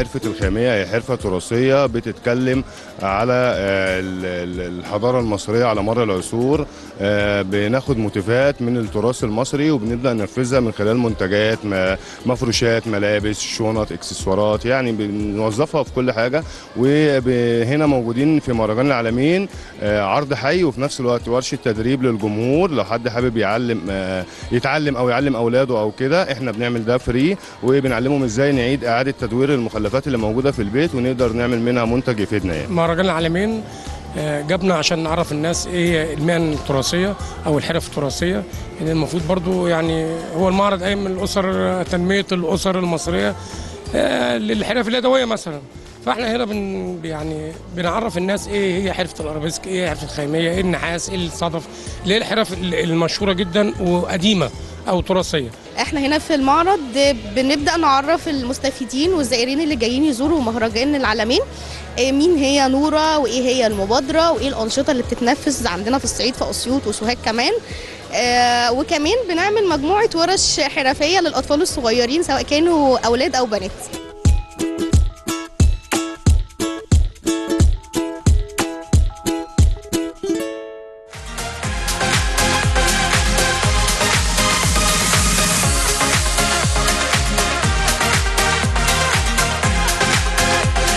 حرفه الخاميه هي حرفه تراثيه بتتكلم على آه، ال- ال- الحضاره المصريه على مر العصور آه، بناخد موتيفات من التراث المصري وبنبدا ننفذها من خلال منتجات م- مفروشات ملابس شنط اكسسوارات يعني بنوظفها في كل حاجه وهنا موجودين في مهرجان العالمين آه، عرض حي وفي نفس الوقت ورشه تدريب للجمهور لو حد حابب يعلم آه، يتعلم او يعلم اولاده او كده احنا بنعمل ده فري وبنعلمهم ازاي نعيد اعاده تدوير المخلفات اللي موجوده في البيت ونقدر نعمل منها منتج يفيدنا يعني مهرجان العالمين آه، جابنا عشان نعرف الناس ايه هي المهن التراثيه او الحرف التراثيه يعني المفروض برضو يعني هو المعرض قايم من الاسر تنميه الاسر المصريه آه، للحرف اليدويه مثلا فاحنا هنا بن يعني بنعرف الناس ايه هي حرفه الارابيسك ايه حرفه الخيميه ايه النحاس ايه الصدف اللي هي الحرف المشهوره جدا وقديمه او تراثيه احنا هنا في المعرض بنبدا نعرف المستفيدين والزائرين اللي جايين يزوروا مهرجان العالمين إيه مين هي نوره وايه هي المبادره وايه الانشطه اللي بتتنفذ عندنا في الصعيد في اسيوط وسوهاج كمان آه وكمان بنعمل مجموعه ورش حرفيه للاطفال الصغيرين سواء كانوا اولاد او بنات